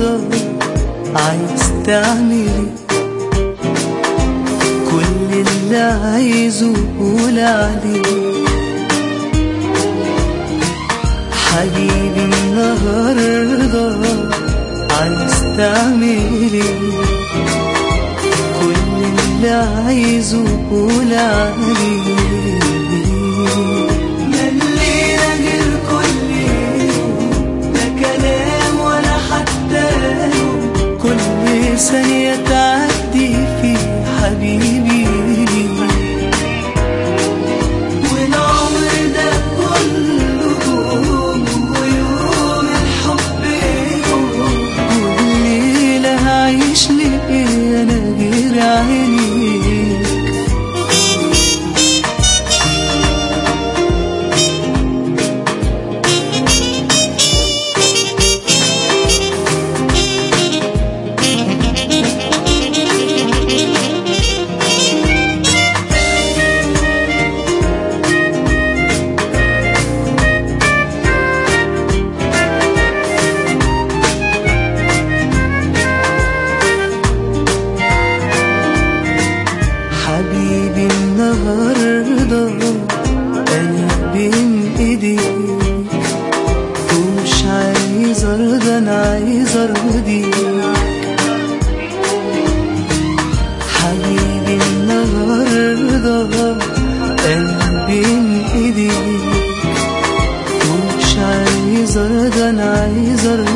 النهاردة عايز تعملي كل اللي عايزه قول عليه حبيبي النهاردة عايز تعملي كل اللي عايزه قول عليه ملينا غير كل يوم لا كلام ولا حتى يوم كل ثانية تعدي في حبيبي والعمر ده كله يوم ويوم الحب يوم والليلة هعيش ليه أنا غير عينيك حبيبي النهاردة أنا بين إيديك ومش عايز أرضى أنا عايز أرضيك حبيبي النهاردة أنا بين إيديك ومش عايز أرضى أنا عايز أرضيك